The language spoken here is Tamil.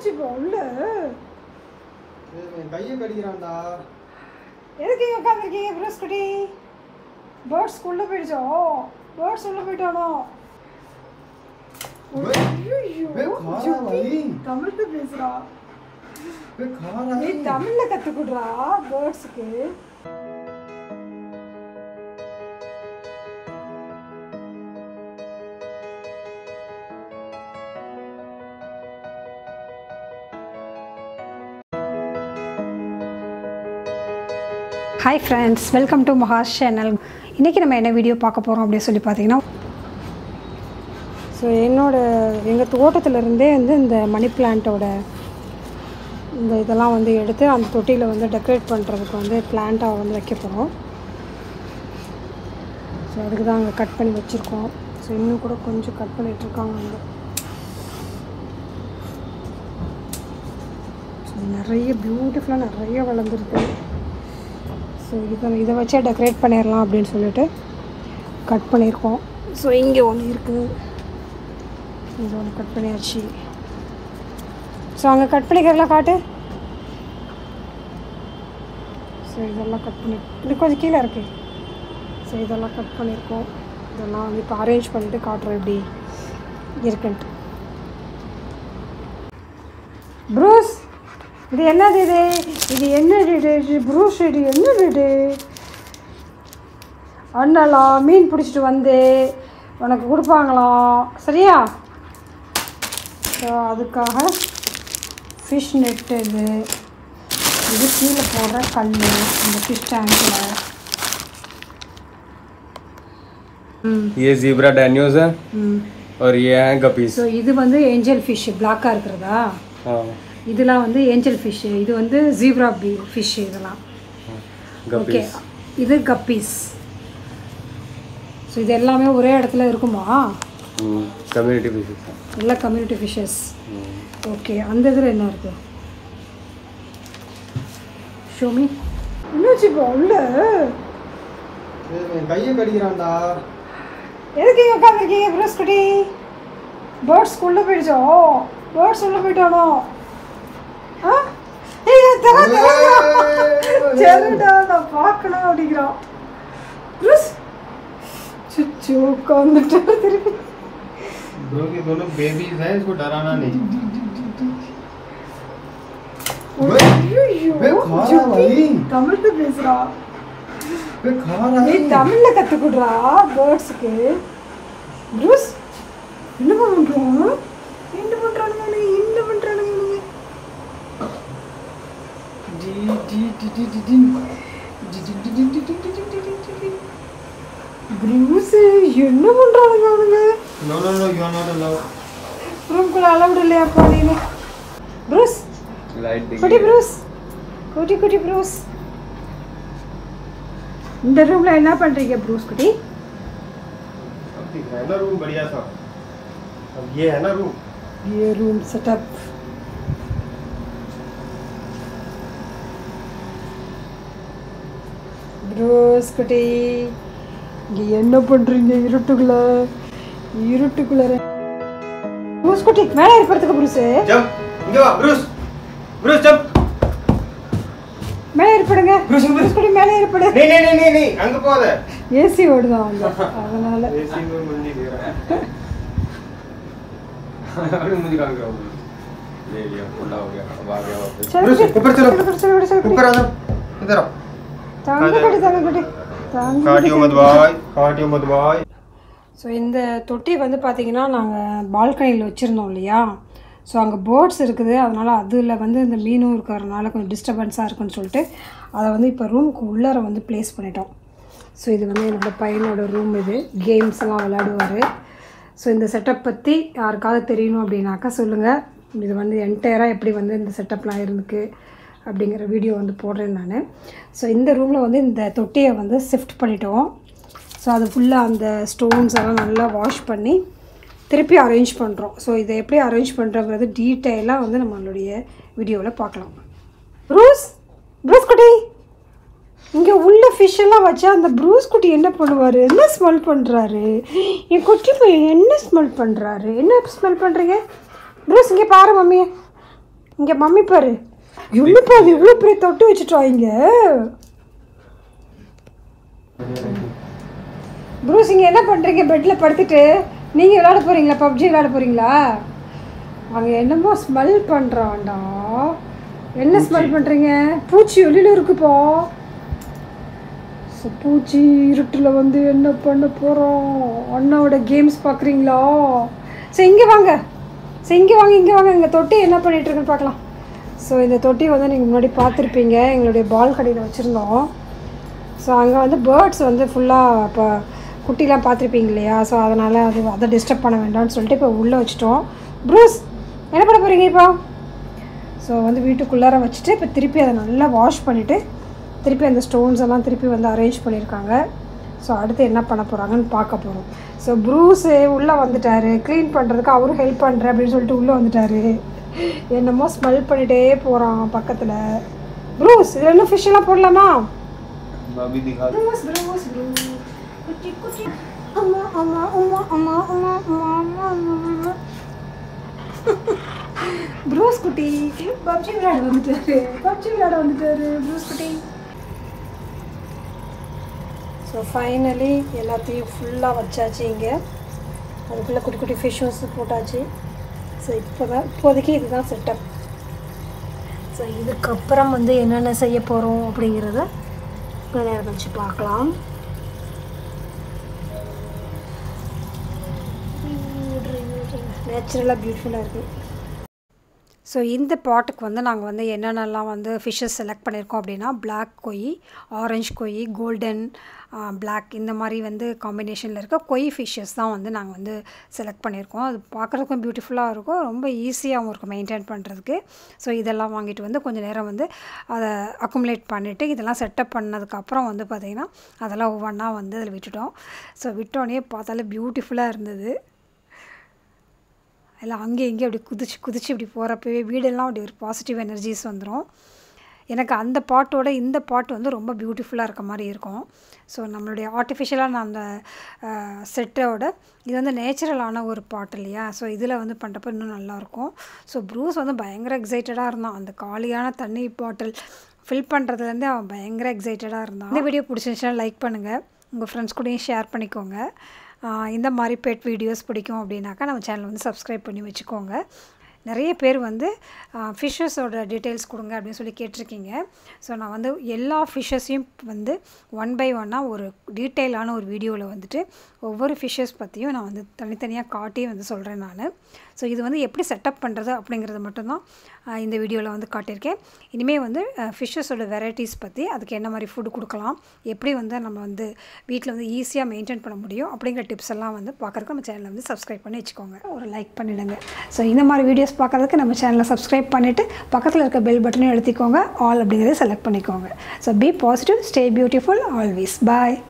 என்னாச்சு இப்போ உள்ள என் கையை கடிக்கிறான்டா எதுக்கு இங்கே உட்காந்துருக்கீங்க ப்ரூஸ் குட்டி பேர்ட்ஸ் உள்ள போயிடுச்சோ பேர்ட்ஸ் உள்ள போயிட்டானோ ஐயையோ, வே, காரா ஜுப்பி, வை. தமிழ்ல பேசுறா ஏய், காரா நீ தமிழ்ல கத்துக்குடுறா பேர்ட்ஸுக்கு hi friends welcome to Mahas channel இன்றைக்கி நம்ம என்ன வீடியோ பார்க்க போகிறோம் அப்படின்னு சொல்லி பார்த்தீங்கன்னா ஸோ என்னோட எங்கள் தோட்டத்திலேருந்தே வந்து இந்த மணி பிளான்ட்டோட இந்த இதெல்லாம் வந்து எடுத்து அந்த தொட்டியில் வந்து டெக்கரேட் பண்ணுறதுக்கு வந்து பிளான்ட்டாக வந்து வைக்க போகிறோம் ஸோ அதுக்கு தான் அங்கே கட் பண்ணி வச்சுருக்கோம் ஸோ இன்னும் கூட கொஞ்சம் கட் பண்ணிட்டு இருக்காங்க அங்கே ஸோ நிறைய பியூட்டிஃபுல்லாக நிறைய வளர்ந்துருக்கு ஸோ இதை இதை வச்சே டெக்கரேட் பண்ணிடலாம் அப்படின்னு சொல்லிட்டு கட் பண்ணியிருக்கோம் ஸோ இங்கே ஒன்று இருக்குது இது ஒன்று கட் பண்ணியாச்சு ஸோ அங்கே கட் பண்ணிக்கிறலாம் காட்டு ஸோ இதெல்லாம் கட் பண்ணி இது கொஞ்சம் கீழே இருக்கு ஸோ இதெல்லாம் கட் பண்ணியிருக்கோம் இதெல்லாம் வந்து இப்போ அரேஞ்ச் பண்ணிவிட்டு காட்டுறோம் எப்படி இருக்குன்ட்டு ப்ரூஸ் இது என்னது இது இது என்ன இது இது ப்ரூஸ் இது என்னது இது அண்ணலாம் மீன் பிடிச்சிட்டு வந்து உனக்கு கொடுப்பாங்களாம் சரியா ஸோ அதுக்காக ஃபிஷ் நெட்டு இது இது கீழே போடுற கல் இந்த ஃபிஷ் டேங்கில் ये जीब्रा डैनियोस है और ये हैं गपीस ஸோ இது வந்து ஏஞ்சல் ஃபிஷ் பிளாக்காக இருக்கிறதா हाँ இதெல்லாம் வந்து ஏஞ்சல் ஃபிஷ்ஷு இது வந்து ஜீப்ரா பி ஃபிஷ் இதெல்லாம் ஓகே गपीस இது கப்பீஸ் ஸோ இது எல்லாமே ஒரே இடத்துல இருக்குமா कम्युनिटी फिशेस हैं எல்லாம் கம்யூனிட்டி ஃபிஷ்ஷஸ் ஓகே அந்த இதில் என்ன இருக்கு ஷோமி என்னாச்சு இப்போ உள்ள என் கையை கடிக்கிறான்டா எதுக்கு இங்கே உட்காந்துருக்கீங்க ப்ரூஸ் குட்டி பேர்ட்ஸ் உள்ள போயிடுச்சோ பேர்ட்ஸ் உள்ள போயிட்டானோ ஆ ஏய் தர சரிடா நான் பார்க்கணும் அப்படிங்கிறான் ப்ரூஸ் சுச்சு உட்காந்துட்டு திருப்பி ब्रो के दोनों बेबीज हैं इसको डराना नहीं ஐயையோ, வே, காரா ஜுப்பி, வை. தமிழ்ல பேசுறா वे खा रहा நீ தமிழ்ல கத்துக்குடுறா பேர்ட்ஸுக்கு ப்ரூஸ் என்ன பண்றோம் என்ன பண்றானுங்க இவனுங்க? என்ன பண்றானுங்க இவனுங்க? டி, டி, டி, டி, டி, டி. டி, டி, டி, டி, டி, டி, டி, டி, டி, டி, டி. ப்ரூஸ் என்ன பண்றானுங்க அவனுங்க no no no you are not allowed ரூம்குள்ள அளவிட இல்லையாப்பா நீனு ப்ரூஸ் लाइट குட்டி ப்ரூஸ் குட்டி குட்டி ப்ரூஸ் இந்த ரூம்ல என்ன பண்றீங்க ப்ரூஸ் குட்டி अब दिख रहा है ना रूम बढ़िया सा अब ये है ना रूम ये रूम सेटअप ப்ரூஸ் குட்டி இங்க என்ன பண்றீங்க இருட்டுக்குள்ள இருட்டுக்குள்ள ப்ரூஸ் குட்டி மேலே ஏற்படுத்துக்க ப்ரூஸ் जंप இங்க வா ப்ரூஸ் ப்ரூஸ் ஜம்ப் மேலே ஏற்படுங்க ப்ரூஸ் ப்ரூஸ் ப்ரூஸ் குட்டி மேலே ஏற்படு नहीं नहीं नहीं नहीं नहीं அங்க போகாத ஏசி ஓடுதான் அங்க அதனால एसी में मन नहीं दे रहा है अरे मुझे काम करो ले लिया खुला हो गया अब आ गया वापस चलो, ப்ரூஸ் चलो, ऊपर चलो चलो, चलो, चलो, चलो, ऊपर आ जाओ इधर आओ தாங்க கட்டி தாங்க கட்டி தாங்க काटियो मत भाई काटियो मत भाई ஸோ இந்த தொட்டி வந்து பார்த்தீங்கன்னா நாங்கள் பால்கனியில் வச்சுருந்தோம் இல்லையா ஸோ அங்கே பேர்ட்ஸ் இருக்குது அதனால் அதில் வந்து இந்த மீனும் இருக்கிறதுனால கொஞ்சம் டிஸ்டர்பன்ஸாக இருக்குன்னு சொல்லிட்டு அதை வந்து இப்போ ரூமுக்கு உள்ளார வந்து ப்ளேஸ் பண்ணிட்டோம் ஸோ இது வந்து என்னோட பையனோட ரூம் இது கேம்ஸ் எல்லாம் விளையாடுவார் ஸோ இந்த செட்டப் பற்றி யாருக்காவது தெரியணும் அப்படின்னாக்கா சொல்லுங்கள் இது வந்து என்டையராக எப்படி வந்து இந்த செட்டப்லாம் இருந்துக்கு அப்படிங்கிற வீடியோ வந்து போடுறேன் நான் ஸோ இந்த ரூமில் வந்து இந்த தொட்டியை வந்து ஷிஃப்ட் பண்ணிட்டோம் ஸோ அது ஃபுல்லாக அந்த ஸ்டோன்ஸ் எல்லாம் நல்லா வாஷ் பண்ணி திருப்பி அரேஞ்ச் பண்ணுறோம் ஸோ இதை எப்படி அரேஞ்ச் பண்ணுறோங்கிறது டீட்டெயிலாக வந்து நம்மளுடைய வீடியோவில் பார்க்கலாம் ப்ரூஸ் ப்ரூஸ் குட்டி இங்கே உள்ள ஃபிஷ் எல்லாம் வச்சா அந்த ப்ரூஸ் குட்டி என்ன பண்ணுவார் என்ன ஸ்மெல் பண்ணுறாரு என் குட்டி பையன் என்ன ஸ்மெல் பண்ணுறாரு என்ன ஸ்மெல் பண்ணுறீங்க ப்ரூஸ் இங்கே பாரு மம்மியை இங்கே மம்மி பாரு இவ்வளோ பாரு இவ்வளோ பெரிய தொட்டு வச்சுட்டோம் இங்கே ப்ரூஸ் இங்கே என்ன பண்ணுறீங்க பெட்டில் படுத்துட்டு நீங்கள் விளையாட போகிறீங்களா பப்ஜி விளையாட போகிறீங்களா அங்கே என்னமோ ஸ்மெல் பண்ணுறான்டா என்ன ஸ்மெல் பண்ணுறீங்க பூச்சி வெளியில் இருக்குப்பா ஸோ பூச்சி இருட்டில் வந்து என்ன பண்ண போகிறோம் அண்ணாவோட கேம்ஸ் பார்க்குறீங்களா சரி இங்கே வாங்க சரி இங்கே வாங்க இங்கே வாங்க இங்கே தொட்டி என்ன பண்ணிட்டு இருக்குன்னு பார்க்கலாம் ஸோ இந்த தொட்டி வந்து நீங்கள் முன்னாடி பார்த்துருப்பீங்க எங்களுடைய பால் கடையில் வச்சுருந்தோம் ஸோ அங்கே வந்து பேர்ட்ஸ் வந்து ஃபுல்லாக இப்போ குட்டிலாம் பார்த்துருப்பீங்க இல்லையா ஸோ அதனால் அது அதை டிஸ்டர்ப் பண்ண வேண்டாம்னு சொல்லிட்டு இப்போ உள்ளே வச்சுட்டோம் ப்ரூஸ் என்ன பண்ண போகிறீங்க இப்போ ஸோ வந்து வீட்டுக்குள்ளார வச்சுட்டு இப்போ திருப்பி அதை நல்லா வாஷ் பண்ணிவிட்டு திருப்பி அந்த ஸ்டோன்ஸ் எல்லாம் திருப்பி வந்து அரேஞ்ச் பண்ணியிருக்காங்க ஸோ அடுத்து என்ன பண்ண போகிறாங்கன்னு பார்க்க போகிறோம் ஸோ ப்ரூஸு உள்ளே வந்துட்டாரு க்ளீன் பண்ணுறதுக்கு அவரும் ஹெல்ப் பண்ணுறேன் அப்படின்னு சொல்லிட்டு உள்ளே வந்துட்டாரு என்னமோ ஸ்மெல் பண்ணிகிட்டே போகிறான் பக்கத்தில் ப்ரூஸ் இதில் இன்னும் ஃபிஷ் எல்லாம் போடலாமா अभी दिखा ப்ரூஸ் ப்ரூஸ் ப்ரூஸ் குட்டி குட்டி அம்மா அம்மா அம்மா அம்மா அம்மா அம்மா அம்மா அம்மா ப்ரூஸ் குட்டி பப்ஜி விளையாட வந்துட்டாரு பப்ஜி விளையாட வந்துட்டாரு ப்ரூஸ் குட்டி ஸோ ஃபைனலி எல்லாத்தையும் ஃபுல்லாக வச்சாச்சு இங்கே அதுக்குள்ளே குட்டி குட்டி ஃபிஷ்ஷஸ் போட்டாச்சு ஸோ இப்போ தான் இப்போதைக்கு இதுதான் செட்டப் ஸோ இதுக்கப்புறம் வந்து என்னென்ன செய்ய போகிறோம் அப்படிங்கிறத கொஞ்ச நேரம் கழிச்சு பார்க்கலாம் நேச்சுரலாக பியூட்டிஃபுல்லாக இருக்குது ஸோ இந்த பாட்டுக்கு வந்து நாங்கள் வந்து என்னென்னலாம் வந்து ஃபிஷ்ஷஸ் செலக்ட் பண்ணியிருக்கோம் அப்படின்னா பிளாக் கொய் ஆரஞ்சு கொய் கோல்டன் பிளாக் இந்த மாதிரி வந்து காம்பினேஷனில் இருக்க கொய் ஃபிஷ்ஷஸ் தான் வந்து நாங்கள் வந்து செலக்ட் பண்ணியிருக்கோம் அது பார்க்குறதுக்கும் பியூட்டிஃபுல்லாக இருக்கும் ரொம்ப ஈஸியாகவும் இருக்கும் மெயின்டைன் பண்ணுறதுக்கு ஸோ இதெல்லாம் வாங்கிட்டு வந்து கொஞ்சம் நேரம் வந்து அதை அக்குமுலேட் பண்ணிவிட்டு இதெல்லாம் செட்டப் பண்ணதுக்கப்புறம் வந்து பார்த்திங்கன்னா அதெல்லாம் ஒவ்வொன்றா வந்து அதில் விட்டுட்டோம் ஸோ விட்டோடனே பார்த்தாலே பியூட்டிஃபுல்லாக இருந்தது எல்லாம் அங்கே இங்கே அப்படி குதிச்சு குதிச்சு இப்படி போகிறப்பவே வீடெல்லாம் அப்படி ஒரு பாசிட்டிவ் எனர்ஜிஸ் வந்துடும் எனக்கு அந்த பாட்டோட இந்த பாட்டு வந்து ரொம்ப பியூட்டிஃபுல்லாக இருக்க மாதிரி இருக்கும் ஸோ நம்மளுடைய ஆர்டிஃபிஷியலான அந்த செட்டோட இது வந்து நேச்சுரலான ஒரு பாட்டு இல்லையா ஸோ இதில் வந்து பண்ணுறப்ப இன்னும் நல்லாயிருக்கும் ஸோ ப்ரூஸ் வந்து பயங்கர எக்ஸைட்டடாக இருந்தான் அந்த காலியான தண்ணி பாட்டில் ஃபில் பண்ணுறதுலேருந்தே அவன் பயங்கர எக்ஸைட்டடாக இருந்தான் இந்த வீடியோ பிடிச்சிருந்துச்சுன்னா லைக் பண்ணுங்கள் உங்கள் ஃப்ரெண்ட்ஸ் கூடயும் ஷேர் பண்ணிக்கோங்க ஆஹ் இந்த மாதிரி பெட் வீடியோஸ் பிடிக்கும் அப்படின்னாக்கா நம்ம சேனல் வந்து சப்ஸ்கிரைப் பண்ணி வச்சுக்கோங்க நிறைய பேர் வந்து ஃபிஷ்ஷஸோட டீட்டெயில்ஸ் கொடுங்க அப்படின்னு சொல்லி கேட்டிருக்கீங்க ஸோ நான் வந்து எல்லா ஃபிஷ்ஷஸையும் வந்து ஒன் பை ஒன்னாக ஒரு டீட்டெயிலான ஒரு வீடியோவில் வந்துட்டு ஒவ்வொரு ஃபிஷ்ஷஸ் பற்றியும் நான் வந்து தனித்தனியாக காட்டி வந்து சொல்கிறேன் நான் ஸோ இது வந்து எப்படி செட்டப் பண்ணுறது அப்படிங்கிறது மட்டும்தான் ஆஹ் இந்த வீடியோவில் வந்து காட்டியிருக்கேன் இனிமேல் வந்து ஃபிஷ்ஷஸோட வெரைட்டிஸ் பற்றி அதுக்கு என்ன மாதிரி ஃபுட் கொடுக்கலாம் எப்படி வந்து நம்ம வந்து வீட்டில் வந்து ஈஸியாக மெயின்டைன் பண்ண முடியும் அப்படிங்கிற டிப்ஸ் எல்லாம் வந்து பார்க்குறதுக்கு நம்ம சேனலை வந்து சப்ஸ்கிரைப் பண்ணி வச்சுக்கோங்க ஒரு லைக் பண்ணிவிடுங்க ஸோ இந்த மாதிரி வீடியோஸ் பார்க்குறதுக்கு நம்ம சேனலை சப்ஸ்கிரைப் பண்ணிவிட்டு பக்கத்தில் இருக்க பெல் பட்டனையும் அழுத்திக்கோங்க ஆல் அப்படிங்கிறத செலக்ட் பண்ணிக்கோங்க so be positive stay beautiful always bye